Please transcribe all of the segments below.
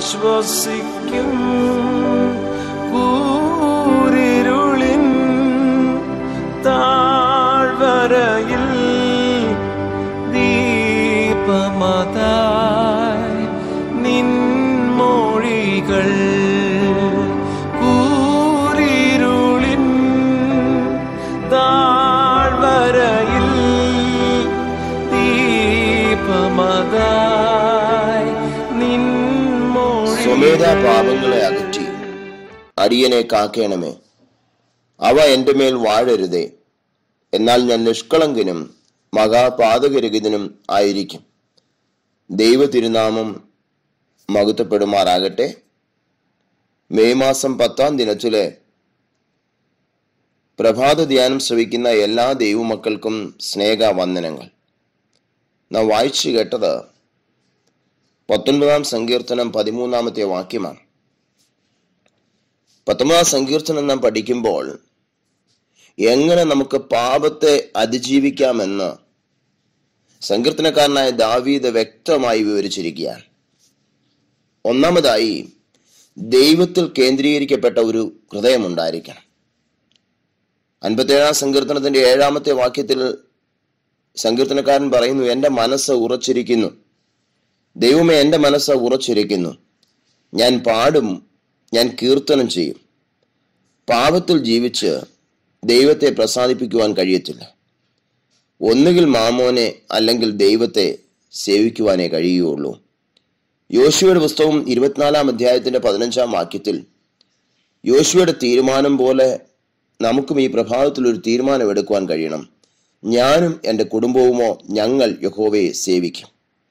ആശ്വസിക്കും കൂരിരുളിൻ താഴ്വരയിൽ ദീപമതായി നിൻമൊഴികൾ കൂരിരുളിൻ താഴ്വരയിൽ ദീപമതായി നിൻമൊഴി സ്വമേധ പാപങ്ങളെ അകറ്റി അടിയനെ കാക്കേണമേ അവ എന്റെ മേൽ വാഴരുതേ എന്നാൽ ഞാൻ നിഷ്കളങ്കനും മഹാപാതകരഹിതനും ആയിരിക്കും ദൈവ തിരുനാമം മഹത്വപ്പെടുമാറാകട്ടെ മെയ് മാസം പത്താം ദിനത്തിലെ പ്രഭാത ധ്യാനം ശ്രവിക്കുന്ന എല്ലാ ദൈവമക്കൾക്കും സ്നേഹവന്ദനങ്ങൾ നാം വായിച്ചു കേട്ടത് പത്തൊൻപതാം സങ്കീർത്തനം പതിമൂന്നാമത്തെ വാക്യമാണ് പത്തൊമ്പതാം സങ്കീർത്തനം നാം പഠിക്കുമ്പോൾ എങ്ങനെ നമുക്ക് പാപത്തെ അതിജീവിക്കാമെന്ന് സങ്കീർത്തനക്കാരനായ ദാവീദ് വ്യക്തമായി വിവരിച്ചിരിക്കുകയാണ് ഒന്നാമതായി ദൈവത്തിൽ കേന്ദ്രീകരിക്കപ്പെട്ട ഒരു ഹൃദയമുണ്ടായിരിക്കണം അൻപത്തേഴാം സങ്കീർത്തനത്തിന്റെ ഏഴാമത്തെ വാക്യത്തിൽ സങ്കീർത്തനക്കാരൻ പറയുന്നു എന്റെ മനസ്സ് ഉറച്ചിരിക്കുന്നു ദൈവമേ എന്റെ മനസ്സ് ഉറച്ചിരിക്കുന്നു ഞാൻ പാടും ഞാൻ കീർത്തനം ചെയ്യും പാപത്തിൽ ജീവിച്ച് ദൈവത്തെ പ്രസാദിപ്പിക്കുവാൻ കഴിയത്തില്ല ഒന്നുകിൽ മാമോനെ അല്ലെങ്കിൽ ദൈവത്തെ സേവിക്കുവാനേ കഴിയുകയുള്ളൂ യോശുവയുടെ പുസ്തകം ഇരുപത്തിനാലാം അധ്യായത്തിന്റെ പതിനഞ്ചാം വാക്യത്തിൽ യോശുവയുടെ തീരുമാനം പോലെ നമുക്കും ഈ പ്രഭാതത്തിൽ ഒരു തീരുമാനം എടുക്കുവാൻ കഴിയണം ഞാനും എൻ്റെ കുടുംബവുമോ ഞങ്ങൾ യഹോവയെ സേവിക്കും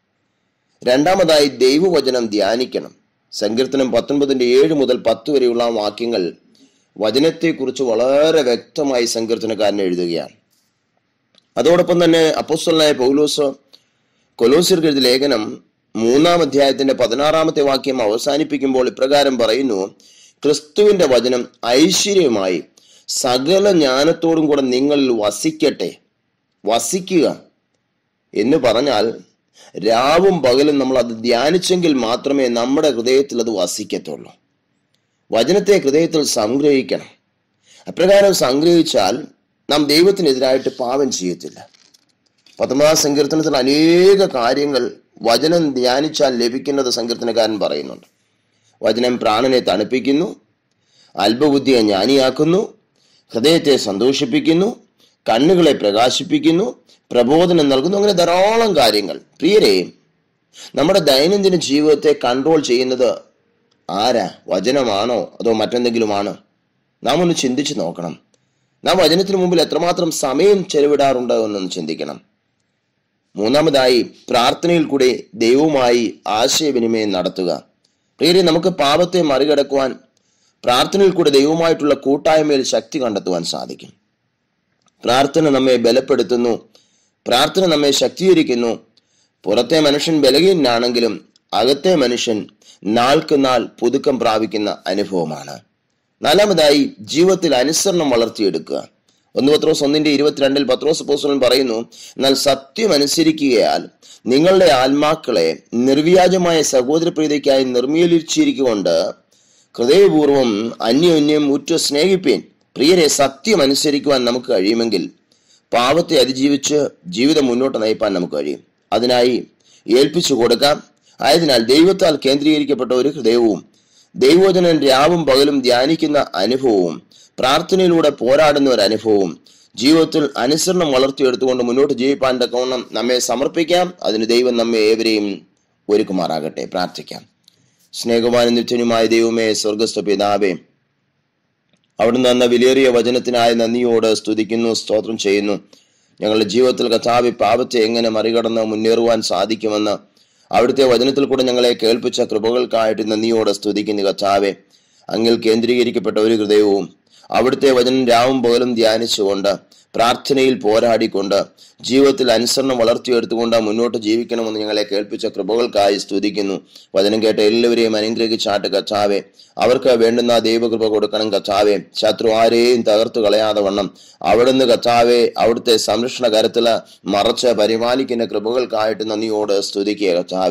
രണ്ടാമതായി ദൈവവചനം ധ്യാനിക്കണം സങ്കീർത്തനം പത്തൊൻപതിന്റെ ഏഴ് മുതൽ പത്ത് വരെയുള്ള വാക്യങ്ങൾ വചനത്തെക്കുറിച്ച് വളരെ വ്യക്തമായി സങ്കീർത്തനക്കാരൻ എഴുതുകയാണ് അതോടൊപ്പം തന്നെ അപ്പോസ്തലനായ പൗലോസ് കൊലോസിർക്ക് എഴുതിയ ലേഖനം മൂന്നാം അധ്യായത്തിന്റെ പതിനാറാമത്തെ വാക്യം അവസാനിപ്പിക്കുമ്പോൾ ഇപ്രകാരം പറയുന്നു ക്രിസ്തുവിന്റെ വചനം ഐശ്വര്യമായി സകല ജ്ഞാനത്തോടും കൂടെ നിങ്ങളിൽ വസിക്കട്ടെ വസിക്കുക എന്ന് പറഞ്ഞാൽ രാവും പകലും നമ്മൾ അത് ധ്യാനിച്ചെങ്കിൽ മാത്രമേ നമ്മുടെ ഹൃദയത്തിൽ അത് വസിക്കത്തുള്ളൂ വചനത്തെ ഹൃദയത്തിൽ സംഗ്രഹിക്കണം അപ്രകാരം സംഗ്രഹിച്ചാൽ നാം ദൈവത്തിനെതിരായിട്ട് പാപം ചെയ്യത്തില്ല പത്തൊമ്പതാം സങ്കീർത്തനത്തിൽ അനേക കാര്യങ്ങൾ വചനം ധ്യാനിച്ചാൽ ലഭിക്കുന്നത് സങ്കീർത്തനക്കാരൻ പറയുന്നുണ്ട് വചനം പ്രാണനെ തണുപ്പിക്കുന്നു അല്പബുദ്ധിയെ ജ്ഞാനിയാക്കുന്നു ഹൃദയത്തെ സന്തോഷിപ്പിക്കുന്നു കണ്ണുകളെ പ്രകാശിപ്പിക്കുന്നു പ്രബോധനം നൽകുന്നു അങ്ങനെ ധാരാളം കാര്യങ്ങൾ പ്രിയരെ നമ്മുടെ ദൈനംദിന ജീവിതത്തെ കൺട്രോൾ ചെയ്യുന്നത് ആരാ വചനമാണോ അതോ മറ്റെന്തെങ്കിലുമാണോ നാം ഒന്ന് ചിന്തിച്ചു നോക്കണം നാം വചനത്തിന് മുമ്പിൽ എത്രമാത്രം സമയം ചെലവിടാറുണ്ടോ എന്നൊന്ന് ചിന്തിക്കണം മൂന്നാമതായി പ്രാർത്ഥനയിൽ കൂടെ ദൈവവുമായി ആശയവിനിമയം നടത്തുക പ്രിയരെ നമുക്ക് പാപത്തെ മറികടക്കുവാൻ പ്രാർത്ഥനയിൽ കൂടെ ദൈവവുമായിട്ടുള്ള കൂട്ടായ്മയിൽ ശക്തി കണ്ടെത്തുവാൻ സാധിക്കും പ്രാർത്ഥന നമ്മെ ബലപ്പെടുത്തുന്നു പ്രാർത്ഥന നമ്മെ ശക്തീകരിക്കുന്നു പുറത്തെ മനുഷ്യൻ ബലഹീനാണെങ്കിലും അകത്തെ മനുഷ്യൻ നാൾക്ക് നാൾ പുതുക്കം പ്രാപിക്കുന്ന അനുഭവമാണ് നാലാമതായി ജീവിതത്തിൽ അനുസരണം വളർത്തിയെടുക്കുക ഒന്ന് പത്രോസ് ഒന്നിന്റെ ഇരുപത്തിരണ്ടിൽ പത്രോസ് പോസ്റ്റലൻ പറയുന്നു എന്നാൽ സത്യം അനുസരിക്കുകയാൽ നിങ്ങളുടെ ആത്മാക്കളെ നിർവ്യാജമായ സഹോദരപ്രീതിക്കായി നിർമ്മീലിച്ചിരിക്കൊണ്ട് ഹൃദയപൂർവം അന്യോന്യം ഉറ്റ സ്നേഹിപ്പീൻ പ്രിയരെ സത്യം അനുസരിക്കുവാൻ നമുക്ക് കഴിയുമെങ്കിൽ പാവത്തെ അതിജീവിച്ച് ജീവിതം മുന്നോട്ട് നയിപ്പാൻ നമുക്ക് കഴിയും അതിനായി ഏൽപ്പിച്ചു കൊടുക്കാം ആയതിനാൽ ദൈവത്താൽ കേന്ദ്രീകരിക്കപ്പെട്ട ഒരു ഹൃദയവും ദൈവോജനൻ രാവും പകലും ധ്യാനിക്കുന്ന അനുഭവവും പ്രാർത്ഥനയിലൂടെ പോരാടുന്ന ഒരു അനുഭവവും ജീവിതത്തിൽ അനുസരണം വളർത്തിയെടുത്തുകൊണ്ട് മുന്നോട്ട് ജീവിപ്പാൻ തക്കവണ്ണം നമ്മെ സമർപ്പിക്കാം അതിന് ദൈവം നമ്മെ ഏവരെയും ഒരുക്കുമാറാകട്ടെ പ്രാർത്ഥിക്കാം സ്നേഹവാനും നിത്യനുമായ ദൈവമേ സ്വർഗസ്ഥ പിതാവേ അവിടുന്ന് തന്ന വിലയേറിയ വചനത്തിനായി നന്ദിയോട് സ്തുതിക്കുന്നു സ്തോത്രം ചെയ്യുന്നു ഞങ്ങളുടെ ജീവിതത്തിൽ കഥാവി പാപത്തെ എങ്ങനെ മറികടന്ന് മുന്നേറുവാൻ സാധിക്കുമെന്ന് അവിടുത്തെ വചനത്തിൽ കൂടെ ഞങ്ങളെ കേൾപ്പിച്ച കൃപകൾക്കായിട്ട് നന്ദിയോടെ സ്തുതിക്കുന്നു കഥാവെ അങ്ങിൽ കേന്ദ്രീകരിക്കപ്പെട്ട ഒരു ഹൃദയവും അവിടുത്തെ വചനം രാവും പകലും ധ്യാനിച്ചുകൊണ്ട് പ്രാർത്ഥനയിൽ പോരാടിക്കൊണ്ട് ജീവിതത്തിൽ അനുസരണം വളർത്തിയെടുത്തുകൊണ്ട് മുന്നോട്ട് ജീവിക്കണമെന്ന് ഞങ്ങളെ കേൾപ്പിച്ച കൃപകൾക്കായി സ്തുതിക്കുന്നു വചനം കേട്ട എല്ലാവരെയും അനുഗ്രഹിച്ചാട്ട് കച്ചാവെ അവർക്ക് വേണ്ടുന്ന ദൈവകൃപ കൊടുക്കണം കച്ചാവെ ശത്രു ആരെയും തകർത്തു കളയാതെ വണ്ണം അവിടുന്ന് കച്ചാവെ അവിടുത്തെ സംരക്ഷണ കരത്തില് മറച്ച് പരിപാലിക്കുന്ന കൃപകൾക്കായിട്ട് നന്ദിയോട് സ്തുതിക്കുക കച്ചാവെ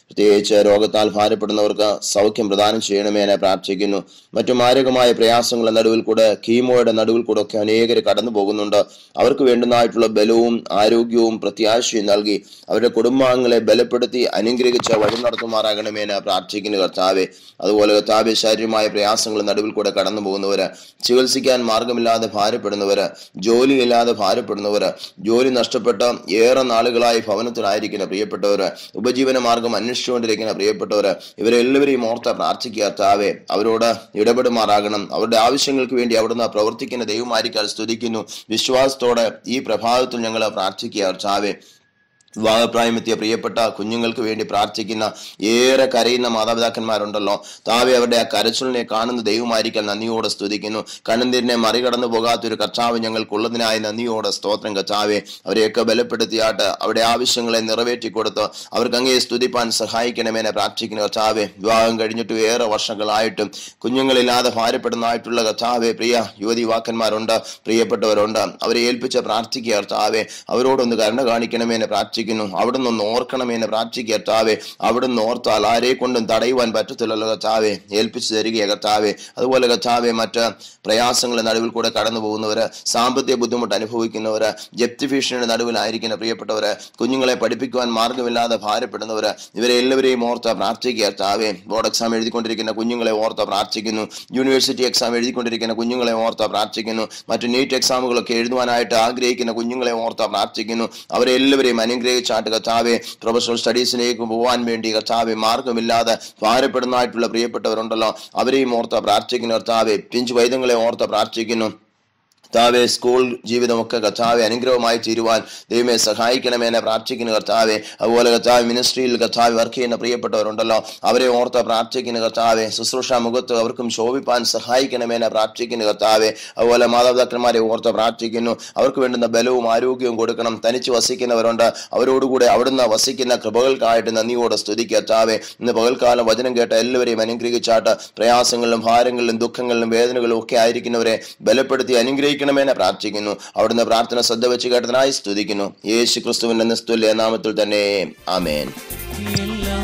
പ്രത്യേകിച്ച് രോഗത്താൽ ഭാരപ്പെടുന്നവർക്ക് സൗഖ്യം പ്രദാനം ചെയ്യണമേ എന്നെ പ്രാർത്ഥിക്കുന്നു മറ്റു മാരകമായ പ്രയാസങ്ങളുടെ നടുവിൽ കൂടെ കീമോയുടെ നടുവിൽ കൂടെ ഒക്കെ അനേകർ കടന്നു പോകുന്നുണ്ട് അവർക്ക് വേണ്ടുന്നതായിട്ടുള്ള ബലവും ആരോഗ്യവും പ്രത്യാശയും നൽകി അവരുടെ കുടുംബാംഗങ്ങളെ ബലപ്പെടുത്തി അനുഗ്രഹിച്ച് വഴി നടത്തുമാറാകണമേ എന്ന് പ്രാർത്ഥിക്കുന്നു കർത്താവെ അതുപോലെ കർത്താവെ ശാരീരമായ പ്രയാസങ്ങളുടെ നടുവിൽ കൂടെ കടന്നു പോകുന്നവര് ചികിത്സിക്കാൻ മാർഗമില്ലാതെ ഭാരപ്പെടുന്നവര് ജോലിയില്ലാതെ ഭാരപ്പെടുന്നവര് ജോലി നഷ്ടപ്പെട്ട ഏറെ നാളുകളായി ഭവനത്തിലായിരിക്കുന്ന പ്രിയപ്പെട്ടവര് ഉപജീവന മാർഗം അന്വേഷിച്ചുകൊണ്ടിരിക്കുന്ന പ്രിയപ്പെട്ടവര് ഇവരെല്ലാവരെയും ഓർത്ത പ്രാർത്ഥിക്കുക കർത്താവെ അവരോട് ഇടപെടുമാറാകണം അവരുടെ ആവശ്യങ്ങൾക്ക് വേണ്ടി അവിടുന്ന് പ്രവർത്തിക്കുന്ന ദൈവമായിരിക്കാൻ സ്തുതിക്കുന്നു വിശ്വാസത്തോടെ ഈ പ്രഭാതത്തിൽ ഞങ്ങൾ പ്രാർത്ഥിക്കുക കർത്താവെ വിവാഹപ്രായമെത്തിയ പ്രിയപ്പെട്ട കുഞ്ഞുങ്ങൾക്ക് വേണ്ടി പ്രാർത്ഥിക്കുന്ന ഏറെ കരയുന്ന മാതാപിതാക്കന്മാരുണ്ടല്ലോ താവെ അവരുടെ ആ കരച്ചിലിനെ കാണുന്ന ദൈവമായിരിക്കാൻ നന്ദിയോടെ സ്തുതിക്കുന്നു കണ്ണന്തിരിനെ മറികടന്നു പോകാത്തൊരു കർത്താവ് ഞങ്ങൾക്കുള്ളതിനായി നന്ദിയോടെ സ്തോത്രം കർത്താവെ അവരെയൊക്കെ ബലപ്പെടുത്തിയാട്ട് അവരുടെ ആവശ്യങ്ങളെ നിറവേറ്റി കൊടുത്ത് അവർക്ക് അങ്ങേ സ്തുതിപ്പാൻ സഹായിക്കണമെന്ന് പ്രാർത്ഥിക്കുന്നു കർത്താവെ വിവാഹം കഴിഞ്ഞിട്ട് ഏറെ വർഷങ്ങളായിട്ടും കുഞ്ഞുങ്ങളില്ലാതെ ഭാരപ്പെടുന്നതായിട്ടുള്ള കർത്താവെ പ്രിയ യുവതി യുവാക്കന്മാരുണ്ട് പ്രിയപ്പെട്ടവരുണ്ട് അവരെ ഏൽപ്പിച്ച് പ്രാർത്ഥിക്കുക കർത്താവെ അവരോടൊന്ന് കരുണ കാണിക്കണമെന്ന് പ്രാർത്ഥിക്കുന്നു അവിടുന്ന് ഒന്ന് ഓർക്കണമെന്ന് പ്രാർത്ഥിക്കുക കർത്താവെ അവിടുന്ന് ഓർത്താൽ ആരെ കൊണ്ടും തടയുവാൻ പറ്റത്തില്ലല്ലോ കർത്താവെ ഏൽപ്പിച്ചു തരിക കർത്താവെ അതുപോലെ കർത്താവെ മറ്റ് പ്രയാസങ്ങളുടെ നടുവിൽ കൂടെ കടന്നു പോകുന്നവര് സാമ്പത്തിക ബുദ്ധിമുട്ട് അനുഭവിക്കുന്നവര് ജപ്തി ഭീഷണിയുടെ നടുവിലായിരിക്കുന്ന പ്രിയപ്പെട്ടവര് കുഞ്ഞുങ്ങളെ പഠിപ്പിക്കുവാൻ മാർഗമില്ലാതെ ഭാരപ്പെടുന്നവര് ഇവരെ എല്ലാവരെയും ഓർത്ത് പ്രാർത്ഥിക്കുക കർത്താവെ ബോർഡ് എക്സാം എഴുതിക്കൊണ്ടിരിക്കുന്ന കുഞ്ഞുങ്ങളെ ഓർത്ത് പ്രാർത്ഥിക്കുന്നു യൂണിവേഴ്സിറ്റി എക്സാം എഴുതിക്കൊണ്ടിരിക്കുന്ന കുഞ്ഞുങ്ങളെ ഓർത്ത് പ്രാർത്ഥിക്കുന്നു മറ്റു നീറ്റ് എക്സാമുകളൊക്കെ എഴുതുവാനായിട്ട് ആഗ്രഹിക്കുന്ന കുഞ്ഞുങ്ങളെ ഓർത്ത് പ്രാർത്ഥിക്കുന്നു അവരെ എല്ലാവരെയും അനുഗ്രഹിച്ചാട്ട് കർത്താവെ പ്രൊഫഷണൽ സ്റ്റഡീസിലേക്ക് പോകാൻ വേണ്ടി കർത്താവെ മാർഗമില്ലാതെ ഭാരപ്പെടുന്നതായിട്ടുള്ള പ്രിയപ്പെട്ടവരുണ്ടല്ലോ അവരെയും ഓർത്ത് പ്രാർത്ഥിക്കുന്നു കർത്താവെ പിഞ്ചു വൈദ്യങ്ങളെ ഓർത്ത് പ്രാർത്ഥിക്കുന്നു കർത്താവെ സ്കൂൾ ജീവിതമൊക്കെ കർത്താവെ അനുഗ്രഹമായി തീരുവാൻ ദൈവമേ സഹായിക്കണമെന്ന് പ്രാർത്ഥിക്കുന്ന കർത്താവെ അതുപോലെ കർത്താവ് മിനിസ്ട്രിയിൽ കർത്താവ് വർക്ക് ചെയ്യുന്ന പ്രിയപ്പെട്ടവരുണ്ടല്ലോ അവരെ ഓർത്ത് പ്രാർത്ഥിക്കുന്ന കർത്താവെ ശുശ്രൂഷ മുഖത്ത് അവർക്കും ശോഭിപ്പാൻ സഹായിക്കണമെന്ന് പ്രാർത്ഥിക്കുന്ന കർത്താവെ അതുപോലെ മാതാപിതാക്കന്മാരെ ഓർത്ത് പ്രാർത്ഥിക്കുന്നു അവർക്ക് വേണ്ടുന്ന ബലവും ആരോഗ്യവും കൊടുക്കണം തനിച്ച് വസിക്കുന്നവരുണ്ട് അവരോടുകൂടെ അവിടുന്ന് വസിക്കുന്ന കൃപകൾക്കായിട്ട് നന്ദിയോടെ സ്തുതിക്കുക കർത്താവെ ഇന്ന് പകൽക്കാലം വചനം കേട്ട എല്ലാവരെയും അനുഗ്രഹിച്ചാട്ട് പ്രയാസങ്ങളിലും ഭാരങ്ങളിലും ദുഃഖങ്ങളിലും വേദനകളും ഒക്കെ ആയിരിക്കുന്നവരെ ബലപ്പെടുത്തി അനുഗ്രഹിക്കണമെന്ന് പ്രാർത്ഥിക്കുന്നു അവിടുന്ന് പ്രാർത്ഥന ശ്രദ്ധ വെച്ച് കേട്ടതിനായി സ്തുതിക്കുന്നു യേശു ക്രിസ്തുവിന്റെ നിസ്തുല്യ നാമത്തിൽ തന്നെ ആമേൻ എല്ലാ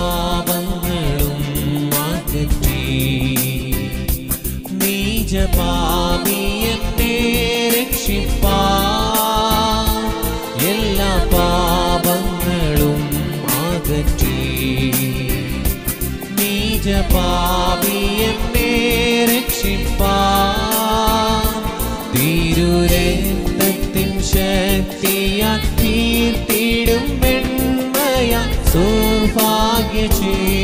പാപങ്ങളും മാറ്റി നീജപാപിയെ രക്ഷിപ്പാ എല്ലാ പാപങ്ങളും അകറ്റി നീജപാപിയെ രക്ഷിപ്പാ തിരുരക്തത്തിൻ ശക്തിയാൽ തീർത്തിടും വെണ്മയ സൗഭാഗ്യ